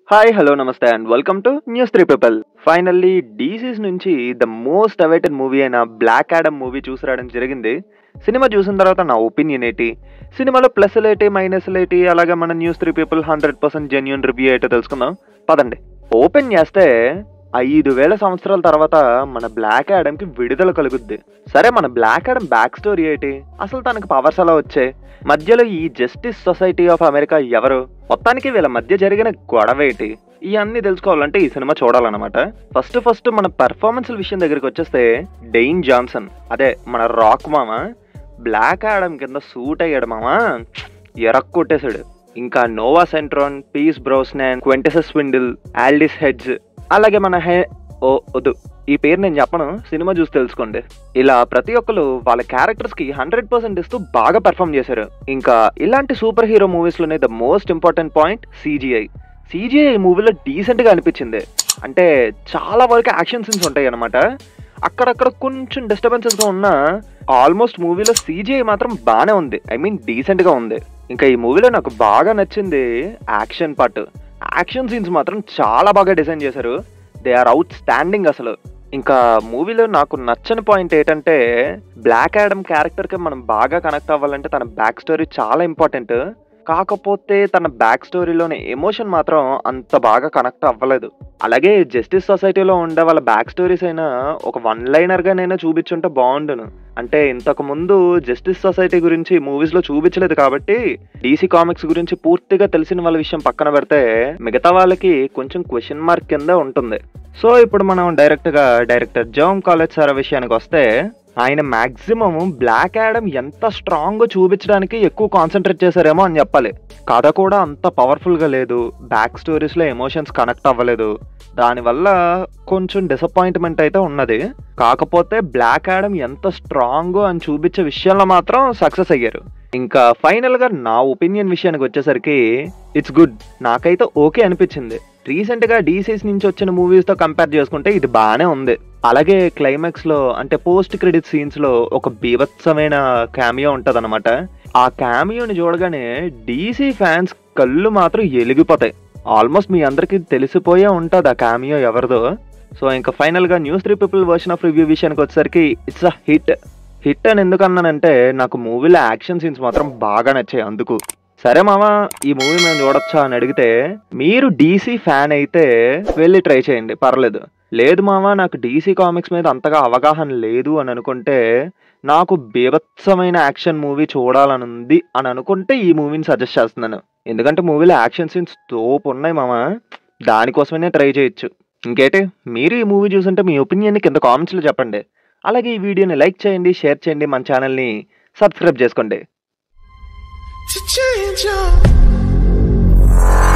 Hi hello నమస్తే and welcome to news three people finally DC's నుంచి the most awaited movie అయిన Black Adam movie చూసి రావడం జరిగింది సినిమా చూసిన తర్వాత నా ఒపీనియన్ ఏంటి సినిమాలో ప్లస్లు ఏంటి మైనస్లు ఏంటి అలాగే మన news three people hundred percent genuine review ఏంటో తెలుసుకుందాం పదండి ఓపెన్ చేస్తే ఐదు వేల సంవత్సరాల తర్వాత మన బ్లాక్ యాడమ్కి విడుదల కలుగుద్ది సరే మన బ్లాక్ యాడమ్ బ్యాక్ స్టోరీ ఏంటి అసలు తనకు పవర్స్ ఎలా వచ్చాయి మధ్యలో ఈ జస్టిస్ సొసైటీ ఆఫ్ అమెరికా ఎవరు మొత్తానికి వీళ్ళ మధ్య జరిగిన గొడవ ఏంటి ఇవన్నీ తెలుసుకోవాలంటే ఈ సినిమా చూడాలన్నమాట ఫస్ట్ ఫస్ట్ మన పర్ఫార్మెన్స్ విషయం దగ్గరికి వచ్చేస్తే డెయిన్ జాన్సన్ అదే మన రాక్ మామ బ్లాక్ యాడమ్ కింద సూట్ అయ్యాడు మామ ఎరక్కొట్టేశాడు ఇంకా Noah Centineo Pierce Brosnan Quintessa Swindell Aldis Hodge అలాగే మన హే ఓ వద్దు ఈ పేరు నేను చెప్పను సినిమా చూసి తెలుసుకోండి ఇలా ప్రతి ఒక్కరు వాళ్ళ క్యారెక్టర్స్ కి హండ్రెడ్ పర్సెంట్ ఇస్తూ బాగా పెర్ఫామ్ చేశారు ఇంకా ఇలాంటి సూపర్ హీరో మూవీస్ లోనే the most important point CGI CGI ఈ మూవీలో డీసెంట్ గా అనిపించింది అంటే చాలా వరకు యాక్షన్ సీన్స్ ఉంటాయి అనమాట అక్కడక్కడ కొంచెం డిస్టర్బెన్సెస్ గా ఉన్నా ఆల్మోస్ట్ మూవీలో సీజీఐ మాత్రం బాగానే ఉంది ఐ మీన్ డీసెంట్ గా ఉంది ఇంకా ఈ మూవీలో నాకు బాగా నచ్చింది యాక్షన్ పార్ట్ యాక్షన్ సీన్స్ మాత్రం చాలా బాగా డిజైన్ చేశారు దే ఆర్ అవుట్ స్టాండింగ్ అసలు ఇంకా మూవీలో నాకు నచ్చని పాయింట్ ఏంటంటే బ్లాక్ యాడమ్ క్యారెక్టర్కి మనం బాగా కనెక్ట్ అవ్వాలంటే తన బ్యాక్ స్టోరీ చాలా ఇంపార్టెంట్ కాకపోతే తన బ్యాక్ స్టోరీలోని ఎమోషన్ మాత్రం అంత బాగా కనెక్ట్ అవ్వలేదు అలాగే జస్టిస్ సొసైటీలో ఉండే వాళ్ళ బ్యాక్ స్టోరీస్ అయినా ఒక వన్ లైనర్గా నేను చూపించుంటే బాగుండును అంటే ఇంతకు ముందు జస్టిస్ సొసైటీ గురించి మూవీస్ లో చూపించలేదు కాబట్టి డీసీ కామిక్స్ గురించి పూర్తిగా తెలిసిన వాళ్ళ విషయం పక్కన పెడితే మిగతా వాళ్ళకి కొంచెం క్వశ్చన్ మార్క్ కింద ఉంటుంది సో ఇప్పుడు మనం డైరెక్ట్ గా డైరెక్టర్ జోమ్ కాలేజ్ సార్ విషయానికి వస్తే ఆయన మాక్సిమం బ్లాక్ యాడమ్ ఎంత స్ట్రాంగ్ చూపించడానికి ఎక్కువ కాన్సన్ట్రేట్ చేశారేమో అని చెప్పాలి కథ కూడా అంత పవర్ఫుల్ గా లేదు బ్యాక్ స్టోరీస్ లో ఎమోషన్స్ కనెక్ట్ అవ్వలేదు దానివల్ల కొంచెం డిసప్పాయింట్మెంట్ అయితే ఉన్నది కాకపోతే బ్లాక్ యాడమ్ ఎంత స్ట్రాంగ్ అని చూపించే విషయంలో మాత్రం సక్సెస్ అయ్యారు ఇంకా ఫైనల్ గా నా ఒపీనియన్ విషయానికి వచ్చేసరికి ఇట్స్ గుడ్ నాకైతే ఓకే అనిపించింది రీసెంట్ గా డీసీస్ నుంచి వచ్చిన మూవీస్ తో కంపేర్ చేసుకుంటే ఇది బాగానే ఉంది అలాగే క్లైమాక్స్ లో అంటే పోస్ట్ క్రెడిట్ సీన్స్ లో ఒక బీభత్సమైన క్యామియో ఉంటది ఆ క్యామియోని చూడగానే డీసీ ఫ్యాన్స్ కళ్ళు మాత్రం ఎలిగిపోతాయి ఆల్మోస్ట్ మీ అందరికి తెలిసిపోయే ఉంటుంది ఆ క్యామియో ఎవరిదో సో ఇంకా ఫైనల్ గా news three people version of review విషయానికి వచ్చేసరికి ఇట్స్ అ హిట్ హిట్ అని ఎందుకు అన్నానంటే నాకు మూవీలో యాక్షన్ సీన్స్ మాత్రం బాగా నచ్చాయి అందుకు సరే మామ ఈ మూవీ మేము చూడొచ్చా అని అడిగితే మీరు డీసీ ఫ్యాన్ అయితే వెళ్ళి ట్రై చేయండి పర్లేదు లేదు మామ నాకు డీసీ కామిక్స్ మీద అంతగా అవగాహన లేదు అని అనుకుంటే నాకు బీభత్సమైన యాక్షన్ మూవీ చూడాలని ఉంది అని అనుకుంటే ఈ మూవీని సజెస్ట్ చేస్తున్నాను ఎందుకంటే మూవీలో యాక్షన్ సీన్స్ తోపు ఉన్నాయి మామ దానికోసమే ట్రై చేయొచ్చు ఇంకేంటి మీరు ఈ మూవీ చూసుంటే మీ ఒపీనియన్ కింద కామెంట్స్లో చెప్పండి అలాగే ఈ వీడియోని లైక్ చేయండి షేర్ చేయండి మన ఛానల్ని సబ్స్క్రైబ్ చేసుకోండి to change up.